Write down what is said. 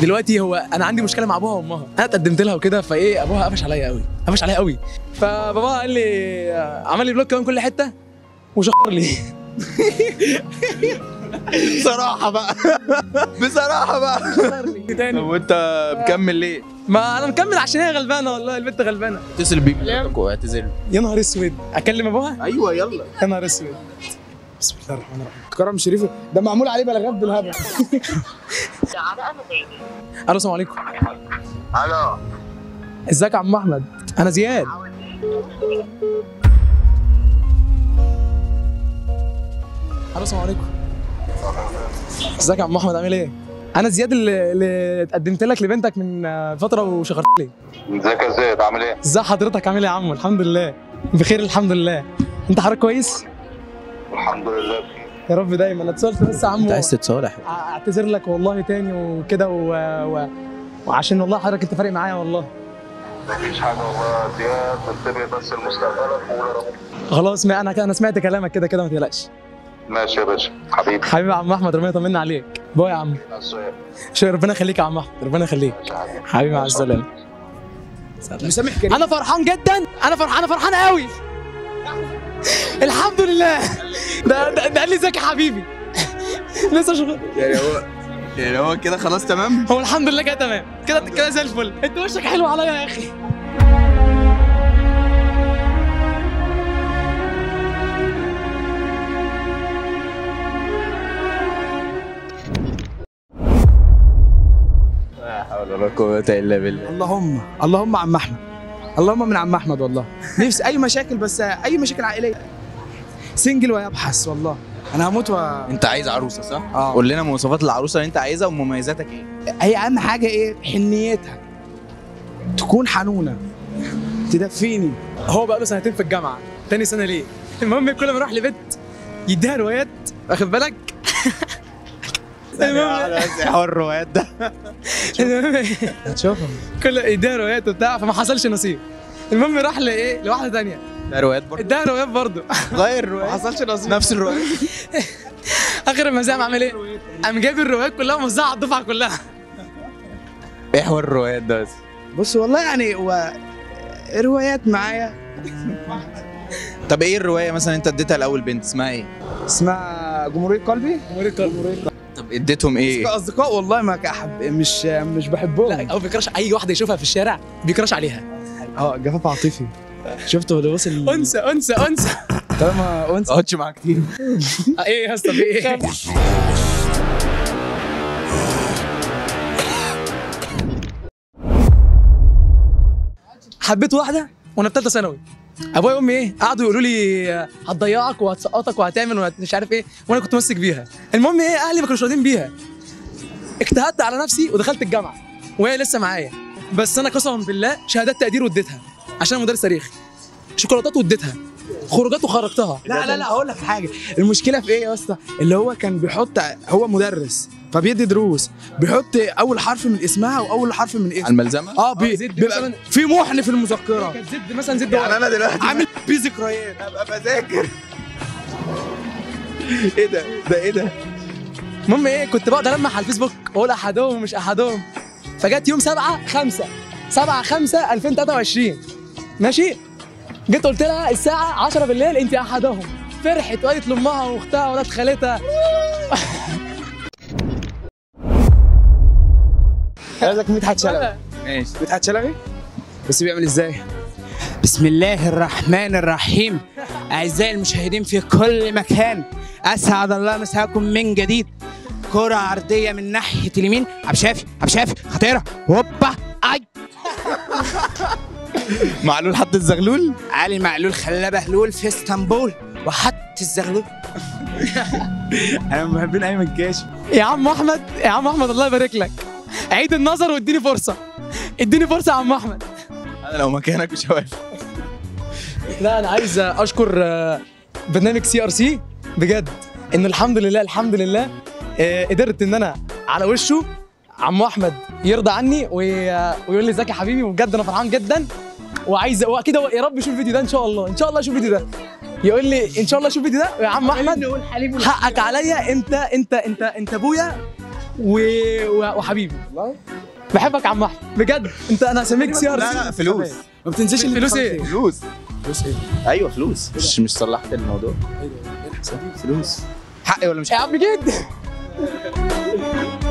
دلوقتي هو انا عندي مشكله مع ابوها وامها انا اتقدمت لها وكده فايه ابوها قفش عليا قوي قفش عليا قوي فباباها قال لي عمل لي بلوك كمان كل حته وشخر لي بصراحه بقى بصراحه بقى لي تاني طب وانت مكمل ليه؟ ما انا مكمل عشان هي غلبانه والله البنت غلبانه اتصل بيه بلادك واعتذر له. يا نهار اسود اكلم ابوها ايوه يلا يا نهار اسود بسم الله الرحمن الرحيم كرم شريف ده معمول عليه بلاغات بالهبل الو السلام عليكم الو ازيك يا عم احمد انا زياد الو السلام عليكم ازيك يا عم احمد عامل ايه انا زياد اللي, اللي اتقدمت لك لبنتك من آه، فتره وشغلت لي ازيك يا زيد عامل ايه؟ ازي حضرتك عامل ايه يا عم الحمد لله بخير الحمد لله انت حضرتك كويس الحمد لله بخير يا رب دايما اتصلت بس يا عم انت عايز تتصالح اعتذر لك والله تاني وكده و... و... وعشان والله حضرتك انت فارق معايا والله مفيش حاجه والله يا زياد انتبه بس لمستقبلك وقول يا رب خلاص ما انا انا سمعت كلامك كده كده ما تقلقش ماشي يا باشا حبيبي حبيبي يا عم احمد ربنا يطمنا عليك باي يا عم مع السلامه شو ربنا يخليك يا عم احمد ربنا يخليك ماشي يا حبيبي حبيبي مع السلامه مسامح كريم انا فرحان جدا انا فرحان انا فرحان قوي الحمد لله ده ده, ده قال لي ازيك يا حبيبي لسه شغل يعني هو يعني هو كده خلاص تمام هو الحمد لله كده تمام كده كده زي الفل انت وشك حلو عليا يا اخي لا حول ولا قوه الا بالله اللهم اللهم عم احمد اللهم من عم احمد والله نفسي اي مشاكل بس اي مشاكل عائليه سنجل ويبحث والله انا هموت و... انت عايز عروسه صح؟ اه قول لنا مواصفات العروسه اللي انت عايزها ومميزاتك ايه؟ هي اهم حاجه ايه حنيتها تكون حنونه تدفيني هو بقى له سنتين في الجامعه تاني سنه ليه المهم كل ما اروح لبيت يديها روايات واخد بالك المهم حوار الروايات ده المهم هتشوفها كل يديها روايات وبتاع فما حصلش نصيب المهم راح لايه لواحده تانية ده روايات برضه اداها روايات برضه غير ما الروايات حصلش نصيب نفس الروايات اخر المزام عمل ايه؟ قام جايب الروايات كلها وموزعها على الدفعه كلها ايه حوار الروايات ده بس؟ بص والله يعني هو روايات معايا طب ايه الروايه مثلا انت اديتها لاول بنت اسمها ايه؟ اسمها جمهوريه قلبي طب اديتهم ايه؟ كاصدقاء والله ما كأحب مش مش بحبهم لا هو بيكرش اي واحده يشوفها في الشارع بيكرش عليها اه جفاف عاطفي شفته اللي وصل انثى انثى انثى طالما انثى اقعدش معاك كتير ايه يا اسطى في ايه؟ حبيت واحده وانا في ثالثه ثانوي ابويا وامي ايه قعدوا يقولوا لي آه، هتضيعك وهتسقطك وهتعمل ومش عارف ايه وانا كنت ماسك بيها المهم ايه اهلي ما كانوش راضيين بيها اجتهدت على نفسي ودخلت الجامعه وهي لسه معايا بس انا قسما بالله شهادات تقدير واديتها عشان أنا مدرس تاريخ شوكولاتات واديتها خروجات وخرجتها لا لا لا هقول لك حاجه المشكله في ايه يا اسطى اللي هو كان بيحط هو مدرس فبيدي دروس بيحط اول حرف من اسمها واول حرف من على اسم الملزمه؟ اه بي... آه، زد بيبقى مثلاً. في محن في المذكره كانت زد مثلا زد يعني انا دلوقتي عامل بيه ذكريات ابقى بذاكر ايه ده؟ ده ايه ده؟ المهم ايه كنت بقعد المح على الفيسبوك واقول احدهم ومش احدهم فجت يوم 7 5 7 5 2023 ماشي جيت قلت لها الساعه 10 بالليل انت احدهم فرحت وقالت لامها واختها وولاد خالتها عايزك مدحت شلبي ماشي مدحت شلبي بس بيعمل ازاي بسم الله الرحمن الرحيم اعزائي المشاهدين في كل مكان اسعد الله مساكم من جديد كرة عرضية من ناحية اليمين عبد شافي عبد شافي خطيرة هوبا اي معلول حط الزغلول علي معلول خلاه بهلول في اسطنبول وحط الزغلول انا من محبين ايمن كاشف يا عم احمد يا عم احمد الله يبارك لك عيد النظر واديني فرصه اديني فرصه يا عم احمد انا لو مكانك مش هوافق لا انا عايز اشكر آه، برنامج سي ار سي بجد ان الحمد لله الحمد لله آه، قدرت ان انا على وشه عمو احمد يرضى عني وي- ويقول لي ازيك يا حبيبي وبجد انا فرحان جدا وعايز واكيد هو- يا رب يشوف الفيديو ده ان شاء الله ان شاء الله يشوف الفيديو ده يقول لي ان شاء الله شوف الفيديو ده يا عم احمد حقك عليا انت انت انت انت ابويا و... و... وحبيبي بحبك يا عم احمد بجد انت انا هسميك سي ار لا لا فلوس ما بتنساش اللي فلوس بتخلص ايه؟ فلوس فلوس ايه؟ ايوه فلوس مش مش صلحت الموضوع فلوس حقي ولا مش يا عم جد